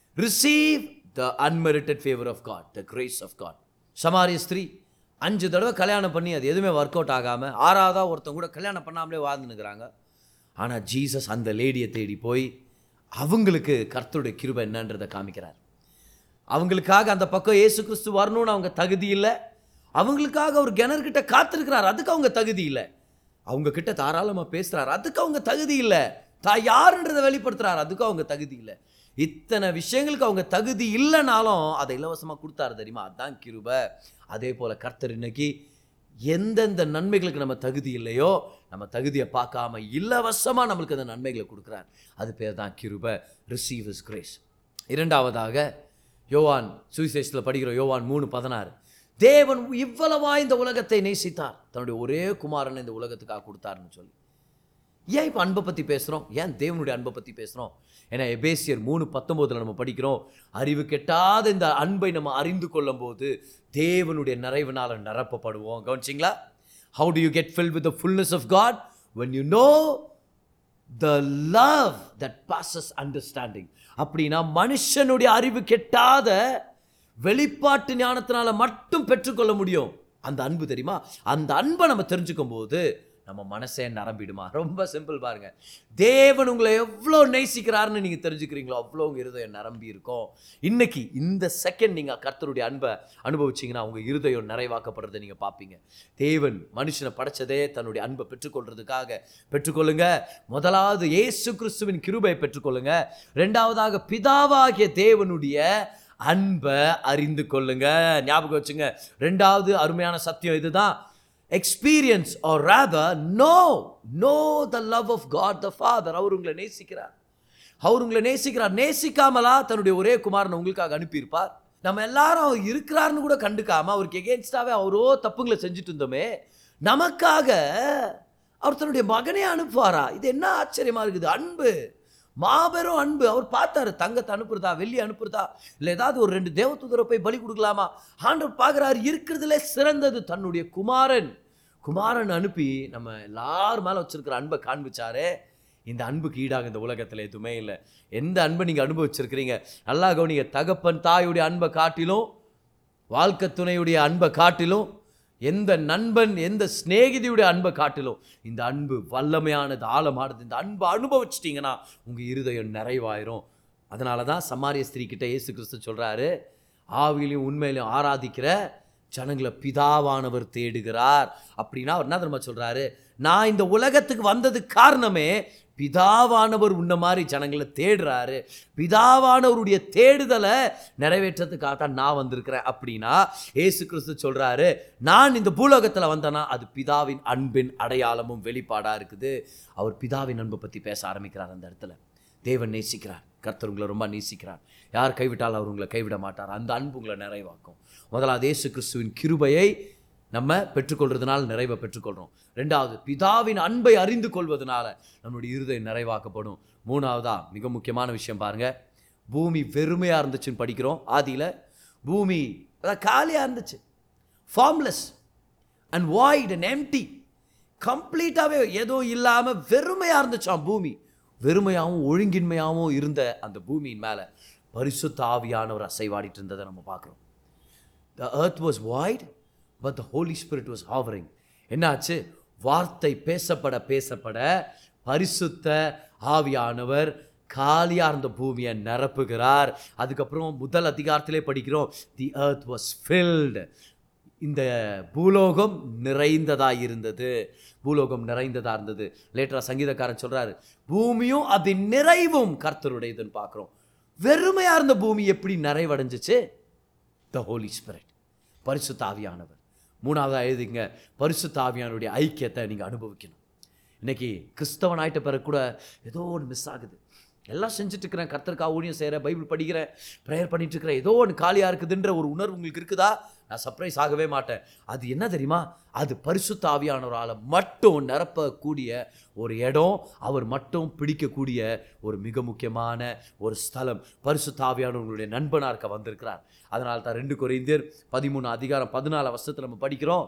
S2: receive the unmerited favour of God the grace of God சமாரிய ஸ்திரீ அஞ்சு தடவை கல்யாணம் பண்ணி அது எதுவுமே ஒர்க் அவுட் ஆகாமல் ஆறாவதா ஒருத்தன் கூட கல்யாணம் பண்ணாமலே வாழ்ந்துனுக்குறாங்க ஆனால் ஜீசஸ் அந்த லேடியை தேடி போய் அவங்களுக்கு கர்த்தருடைய கிருபை என்னன்றதை காமிக்கிறார் அவங்களுக்காக அந்த பக்கம் இயேசு கிறிஸ்து வரணும்னு அவங்க தகுதி இல்லை அவங்களுக்காக ஒரு கிணறுகிட்ட காத்திருக்கிறார் அதுக்கு அவங்க தகுதி இல்லை அவங்க கிட்ட தாராளமாக பேசுகிறார் அதுக்கு அவங்க தகுதி இல்லை தான் யாருன்றதை வெளிப்படுத்துறார் அதுக்கு அவங்க தகுதி இல்லை இத்தனை விஷயங்களுக்கு அவங்க தகுதி இல்லைனாலும் அதை இலவசமாக கொடுத்தாரு தெரியுமா அதான் கிருபை அதே போல் கர்த்தர் இன்னைக்கு எந்தெந்த நன்மைகளுக்கு நம்ம தகுதி இல்லையோ நம்ம தகுதியை பார்க்காம இலவசமாக நம்மளுக்கு அந்த நன்மைகளை கொடுக்குறார் அது பேர் தான் கிருபை ரிசீவ் இஸ் கிரேஸ் இரண்டாவதாக யோவான் சுவிசேஷத்தில் படிக்கிற யோவான் மூணு பதினாறு தேவன் இவ்வளவா இந்த உலகத்தை நேசித்தார் தன்னுடைய ஒரே குமாரனை இந்த உலகத்துக்காக கொடுத்தாருன்னு சொல்லி ஏன் இப்போ அன்பை பற்றி பேசுகிறோம் ஏன் தேவனுடைய அன்பை பற்றி பேசுகிறோம் ஏன்னா எபேசியர் மூணு பத்தொம்போதில் நம்ம படிக்கிறோம் அறிவு கெட்டாத இந்த அன்பை நம்ம அறிந்து கொள்ளும் போது தேவனுடைய நிறைவினால் நிரப்பப்படுவோம் கவனிச்சிங்களா how do you get fill with the fullness of God when you know the love that passes understanding அப்படின்னா மனுஷனுடைய அறிவு கெட்டாத வெளிப்பாட்டு ஞானத்தினால மட்டும் பெற்றுக்கொள்ள முடியும் அந்த அன்பு தெரியுமா அந்த அன்பை நம்ம தெரிஞ்சுக்கும் போது நம்ம மனசே நரம்பிடுமா ரொம்ப சிம்பிள் பாருங்க தேவன் உங்களை எவ்வளோ நேசிக்கிறாருன்னு நீங்கள் தெரிஞ்சுக்கிறீங்களோ அவ்வளோ உங்கள் இருதயம் நரம்பி இருக்கும் இன்னைக்கு இந்த செகண்ட் நீங்கள் கர்த்தருடைய அன்பை அனுபவிச்சீங்கன்னா உங்கள் இருதயம் நிறைவாக்கப்படுறதை நீங்கள் பார்ப்பீங்க தேவன் மனுஷனை படைச்சதே தன்னுடைய அன்பை பெற்றுக்கொள்றதுக்காக பெற்றுக்கொள்ளுங்க முதலாவது இயேசு கிறிஸ்துவின் கிருபை பெற்றுக்கொள்ளுங்க ரெண்டாவதாக பிதாவாகிய தேவனுடைய அன்பை அறிந்து கொள்ளுங்க ஞாபகம் வச்சுங்க ரெண்டாவது அருமையான சத்தியம் இதுதான் experience or rather know know the love of God the father அவர் உங்களை நேசிக்கிறார் அவர் உங்களை நேசிக்கிறார் நேசிக்காமலா தன்னுடைய ஒரே குமாரனை உங்களுக்காக அனுப்பியிருப்பார் நம்ம எல்லாரும் அவர் இருக்கிறாருன்னு கூட கண்டுக்காம அவருக்கு எகேன்ஸ்டாவே அவரோ தப்புங்களை செஞ்சுட்டு இருந்தோமே நமக்காக அவர் தன்னுடைய மகனே அனுப்புவாரா இது என்ன ஆச்சரியமா இருக்குது அன்பு மாபெரும் அன்பு அவர் பார்த்தாரு தங்கத்தை அனுப்புறதா வெள்ளி அனுப்புறதா இல்லை ஏதாவது ஒரு ரெண்டு தேவதூதரை போய் பலி கொடுக்கலாமா ஆண்டவர் பார்க்குறாரு இருக்கிறதுல சிறந்தது தன்னுடைய குமாரன் குமாரன் அனுப்பி நம்ம எல்லார் மேலே வச்சிருக்கிற அன்பை காண்பிச்சாரே இந்த அன்புக்கு ஈடாக இந்த உலகத்தில் எதுவுமே இல்லை எந்த அன்பை நீங்கள் அனுபவிச்சிருக்கிறீங்க நல்லா கவனிங்க தகப்பன் தாயுடைய அன்பை காட்டிலும் வாழ்க்கை துணையுடைய அன்பை காட்டிலும் எந்த நண்பன் எந்த சிநேகிதியுடைய அன்பை காட்டிலும் இந்த அன்பு வல்லமையானது ஆழமானது இந்த அன்பை அனுபவிச்சிட்டிங்கன்னா உங்கள் இருதயம் நிறைவாயிரும் அதனால தான் சமாரிய ஸ்திரீ கிட்ட இயேசு கிறிஸ்து சொல்கிறாரு ஆவியிலையும் உண்மையிலையும் ஆராதிக்கிற ஜனங்களை பிதாவானவர் தேடுகிறார் அப்படின்னா அவர் என்ன தெரியுமா சொல்கிறாரு நான் இந்த உலகத்துக்கு வந்ததுக்கு காரணமே பிதாவானவர் உன்ன மாதிரி ஜனங்களை தேடுறாரு பிதாவானவருடைய தேடுதலை நிறைவேற்றத்துக்காக தான் நான் வந்திருக்கிறேன் அப்படின்னா ஏசு கிறிஸ்து சொல்றாரு நான் இந்த பூலோகத்தில் வந்தேன்னா அது பிதாவின் அன்பின் அடையாளமும் வெளிப்பாடா இருக்குது அவர் பிதாவின் அன்பை பற்றி பேச ஆரம்பிக்கிறார் அந்த இடத்துல தேவன் நேசிக்கிறார் கர்த்தர் உங்களை ரொம்ப நேசிக்கிறார் யார் கைவிட்டாலும் அவர் உங்களை கைவிட மாட்டார் அந்த அன்பு உங்களை நிறைவாக்கும் முதலாவது இயேசு கிறிஸ்துவின் கிருபையை நம்ம பெற்றுக்கொள்றதுனால நிறைவை பெற்றுக்கொள்கிறோம் ரெண்டாவது பிதாவின் அன்பை அறிந்து கொள்வதனால நம்மளுடைய இருதயம் நிறைவாக்கப்படும் மூணாவதா மிக முக்கியமான விஷயம் பாருங்க பூமி வெறுமையாக இருந்துச்சுன்னு படிக்கிறோம் ஆதியில் பூமி அதான் காலியாக இருந்துச்சு formless and void and empty கம்ப்ளீட்டாகவே எதுவும் இல்லாமல் வெறுமையாக இருந்துச்சாம் பூமி வெறுமையாகவும் ஒழுங்கின்மையாகவும் இருந்த அந்த பூமியின் மேலே பரிசுத்த ஆவியானவர் அசைவாடிட்டு இருந்ததை நம்ம பார்க்குறோம் த earth was wide but the holy spirit was hovering என்னாச்சு வார்த்தை பேசப்பட பேசப்பட பரிசுத்த ஆவியானவர் காலியா இருந்த பூமியை நிரப்புகிறார் அதுக்கப்புறம் முதல் அதிகாரத்திலே படிக்கிறோம் தி earth was filled இந்த பூலோகம் நிறைந்ததா இருந்தது பூலோகம் நிறைந்ததா இருந்தது லேட்டரா சங்கீதக்காரன் சொல்றாரு பூமியும் அது நிறைவும் கர்த்தருடையதுன்னு பார்க்குறோம் வெறுமையா இருந்த பூமி எப்படி நிறைவடைஞ்சிச்சு த ஹோலி ஸ்பிரிட் பரிசுத்த ஆவியானவர் மூணாவதாக எழுதிங்க பரிசுத்த ஆவியானுடைய ஐக்கியத்தை நீங்கள் அனுபவிக்கணும் இன்னைக்கு கிறிஸ்தவன் ஆயிட்ட பிறகு கூட ஏதோ ஒன்று மிஸ் ஆகுது எல்லாம் செஞ்சுட்டு இருக்கிறேன் கர்த்தருக்காக ஊழியம் செய்கிறேன் பைபிள் படிக்கிறேன் ப்ரேயர் பண்ணிட்டு இருக்கிறேன் ஏதோ ஒன்று காலியாக இருக்குதுன்ற ஒரு உணர்வு உங்களுக்கு இருக்குதா நான் சர்ப்ரைஸ் ஆகவே மாட்டேன் அது என்ன தெரியுமா அது பரிசுத்த ஆவியானவரால் மட்டும் நிரப்பக்கூடிய ஒரு இடம் அவர் மட்டும் பிடிக்கக்கூடிய ஒரு மிக முக்கியமான ஒரு ஸ்தலம் பரிசுத்த ஆவியானவர்களுடைய நண்பனாக இருக்க வந்திருக்கிறார் அதனால தான் ரெண்டு குறைந்தர் பதிமூணு அதிகாரம் பதினாலு வருஷத்தில் நம்ம படிக்கிறோம்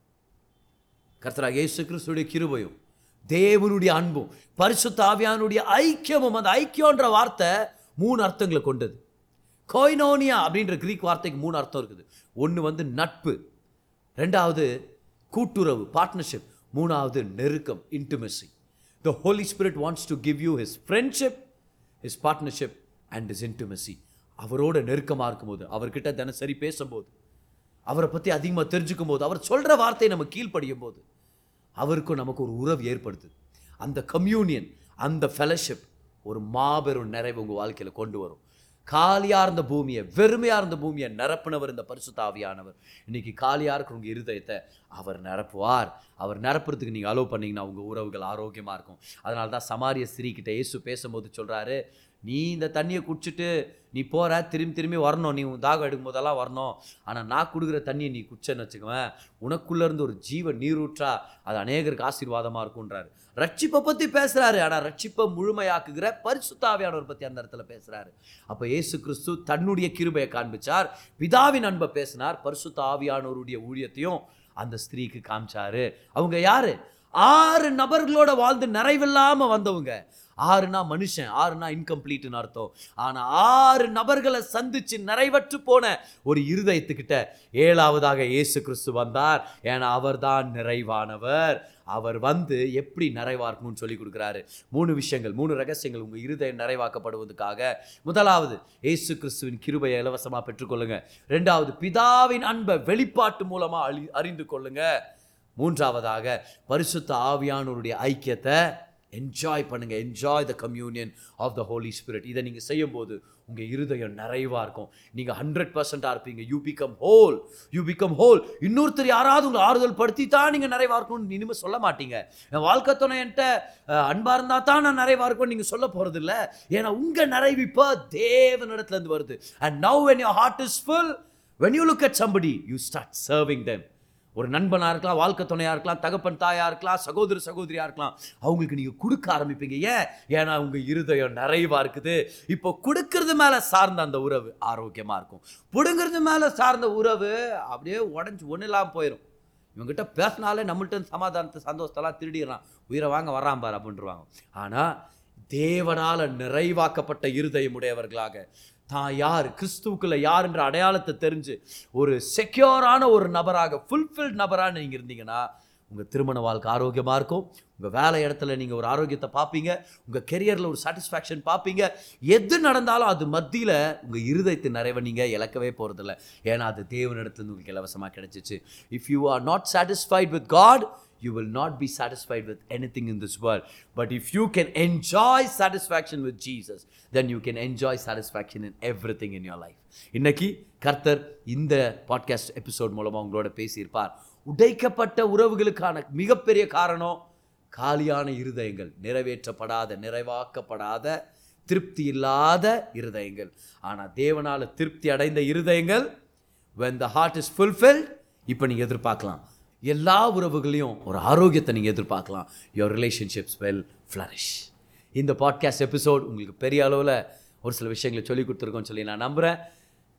S2: கர்த்தராக இயேசு கிறிஸ்துடைய கிருபையும் தேவனுடைய அன்பும் பரிசுத்த ஆவியானுடைய ஐக்கியமும் அந்த ஐக்கியம்ன்ற வார்த்தை மூணு அர்த்தங்களை கொண்டது கோய்னோனியா அப்படின்ற கிரீக் வார்த்தைக்கு மூணு அர்த்தம் இருக்குது ஒன்று வந்து நட்பு ரெண்டாவது கூட்டுறவு பார்ட்னர்ஷிப் மூணாவது நெருக்கம் intimacy the Holy Spirit wants to give you his friendship his partnership and his intimacy அவரோட நெருக்கமாக இருக்கும்போது அவர்கிட்ட தினசரி பேசும்போது அவரை பற்றி அதிகமாக தெரிஞ்சுக்கும் போது அவர் சொல்கிற வார்த்தையை நம்ம கீழ்ப்படியும் போது அவருக்கும் நமக்கு ஒரு உறவு ஏற்படுது அந்த கம்யூனியன் அந்த ஃபெலோஷிப் ஒரு மாபெரும் நிறைவு உங்கள் வாழ்க்கையில் கொண்டு வரும் காலியாக இருந்த பூமியை வெறுமையாக இருந்த பூமியை நிரப்புனவர் இந்த பரிசுத்த ஆவியானவர் இன்னைக்கு காலியாக இருக்கிற உங்கள் இருதயத்தை அவர் நிரப்புவார் அவர் நிரப்புறதுக்கு நீங்கள் அலோவ் பண்ணீங்கன்னா உங்கள் உறவுகள் ஆரோக்கியமாக இருக்கும் அதனால தான் சமாரிய ஸ்திரீக்கிட்ட இயேசு பேசும்போது சொல்கிறாரு நீ இந்த தண்ணியை குடிச்சிட்டு நீ போகிற திரும்பி திரும்பி வரணும் நீ உன் தாகம் எடுக்கும் போதெல்லாம் வரணும் ஆனால் நான் கொடுக்குற தண்ணியை நீ குடிச்சேன்னு வச்சுக்குவேன் உனக்குள்ள இருந்து ஒரு ஜீவ நீரூற்றா அது அநேகருக்கு ஆசீர்வாதமாக இருக்கும்ன்றாரு ரட்சிப்பை பற்றி பேசுகிறாரு ஆனால் ரட்சிப்பை முழுமையாக்குகிற பரிசுத்தாவியானவர் பற்றி அந்த இடத்துல பேசுகிறாரு அப்போ இயேசு கிறிஸ்து தன்னுடைய கிருபையை காண்பிச்சார் பிதாவின் அன்பை பேசினார் பரிசுத்த ஆவியானவருடைய ஊழியத்தையும் அந்த ஸ்திரீக்கு காமிச்சாரு அவங்க யாரு ஆறு நபர்களோட வாழ்ந்து நிறைவில்லாம வந்தவங்க ஆறுனா மனுஷன் ஆறுனா இன்கம்ப்ளீட்னு அர்த்தம் ஆனா ஆறு நபர்களை சந்திச்சு நிறைவற்று போன ஒரு இருதயத்துக்கிட்ட ஏழாவதாக இயேசு கிறிஸ்து வந்தார் ஏன்னா அவர்தான் நிறைவானவர் அவர் வந்து எப்படி நிறைவா இருக்கணும்னு சொல்லி கொடுக்குறாரு மூணு விஷயங்கள் மூணு ரகசியங்கள் உங்க இருதயம் நிறைவாக்கப்படுவதற்காக முதலாவது இயேசு கிறிஸ்துவின் கிருபையை இலவசமா பெற்றுக்கொள்ளுங்க ரெண்டாவது பிதாவின் அன்பை வெளிப்பாட்டு மூலமா அழி அறிந்து கொள்ளுங்க மூன்றாவதாக பரிசுத்த ஆவியானவருடைய ஐக்கியத்தை என்ஜாய் பண்ணுங்க enjoy the communion of the Holy Spirit இதை நீங்கள் செய்யும்போது உங்கள் இருதயம் நிறைவாக இருக்கும் நீங்கள் ஹண்ட்ரட் பர்சண்ட்டாக இருப்பீங்க you become whole you become whole இன்னொருத்தர் யாராவது உங்களை ஆறுதல் படுத்தி தான் நீங்கள் நிறைவாக இருக்கணும்னு இனிமேல் சொல்ல மாட்டீங்க என் வாழ்க்கை துணை என்கிட்ட அஹ், அன்பா இருந்தா தான் நான் நிறைவாக இருக்கும்னு நீங்கள் சொல்ல போகிறது இல்லை ஏன்னா உங்கள் நிறைவு இப்போ தேவனிடத்துலேருந்து வருது and now when your heart is full when you look at somebody you start serving them ஒரு நண்பனாக இருக்கலாம் வாழ்க்கை துணையாக இருக்கலாம் தகப்பன் தாயாக இருக்கலாம் சகோதர சகோதரியாக இருக்கலாம் அவங்களுக்கு நீங்கள் கொடுக்க ஆரம்பிப்பீங்க ஏன் ஏன்னா உங்கள் இருதயம் நிறைவாக இருக்குது இப்போ கொடுக்கறது மேலே சார்ந்த அந்த உறவு ஆரோக்கியமாக இருக்கும் பிடுங்கிறது மேலே சார்ந்த உறவு அப்படியே உடஞ்சி ஒன்றும் இல்லாமல் போயிடும் இவங்ககிட்ட பேசினாலே நம்மள்ட்ட சமாதானத்தை சந்தோஷத்தெல்லாம் திருடிடுறான் உயிரை வாங்க வர்றான் பார் அப்படின்றவாங்க ஆனால் தேவனால் நிறைவாக்கப்பட்ட இருதயம் உடையவர்களாக தான் யார் கிறிஸ்துவுக்குள்ள யார் என்ற அடையாளத்தை தெரிஞ்சு ஒரு செக்யூரான ஒரு நபராக ஃபுல்ஃபில்ட் நபராக நீங்கள் இருந்தீங்கன்னா உங்கள் திருமண வாழ்க்கை ஆரோக்கியமாக இருக்கும் உங்கள் வேலை இடத்துல நீங்கள் ஒரு ஆரோக்கியத்தை பார்ப்பீங்க உங்கள் கெரியரில் ஒரு சாட்டிஸ்ஃபேக்ஷன் பார்ப்பீங்க எது நடந்தாலும் அது மத்தியில் உங்கள் இருதயத்து நிறைவை நீங்கள் இழக்கவே போகிறதில்ல ஏன்னா அது தேவனிடத்துலேருந்து உங்களுக்கு இலவசமாக கிடைச்சிச்சு if you are not satisfied with God you will not be satisfied with anything in this world. But if you can enjoy satisfaction with Jesus, then you can enjoy satisfaction in everything in your life. இன்னைக்கு கர்த்தர் இந்த podcast episode மூலமா உங்களோட பேசியிருப்பார் உடைக்கப்பட்ட உறவுகளுக்கான மிகப்பெரிய காரணம் காலியான இருதயங்கள் நிறைவேற்றப்படாத நிறைவாக்கப்படாத திருப்தி இல்லாத இருதயங்கள் ஆனா தேவனால திருப்தி அடைந்த இருதயங்கள் when the heart is fulfilled இப்போ நீங்கள் எதிர்பார்க்கலாம் எல்லா உறவுகளையும் ஒரு ஆரோக்கியத்தை நீங்கள் எதிர்பார்க்கலாம் யுவர் ரிலேஷன்ஷிப்ஸ் வெல் ஃப்ளரிஷ் இந்த பாட்காஸ்ட் எபிசோட் உங்களுக்கு பெரிய அளவில் ஒரு சில விஷயங்களை சொல்லி கொடுத்துருக்கோன்னு சொல்லி நான் நம்புகிறேன்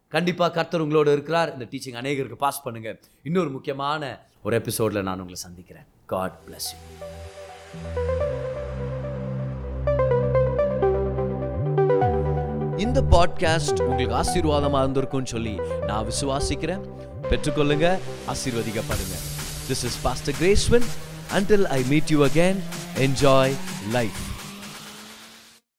S2: கண்டிப்பாக கர்த்தர் உங்களோட இருக்கிறார் இந்த டீச்சிங் அநேகருக்கு பாஸ் பண்ணுங்க இன்னொரு முக்கியமான ஒரு எபிசோடில் நான் உங்களை சந்திக்கிறேன் காட் bless you
S1: இந்த பாட்காஸ்ட் உங்களுக்கு ஆசீர்வாதமா இருந்திருக்கும்னு சொல்லி நான் விசுவாசிக்கிறேன் பெற்றுக்கொள்ளுங்க ஆசீர்வதிக்கப்படுங்க this is pastor Gracewin until I meet you again enjoy life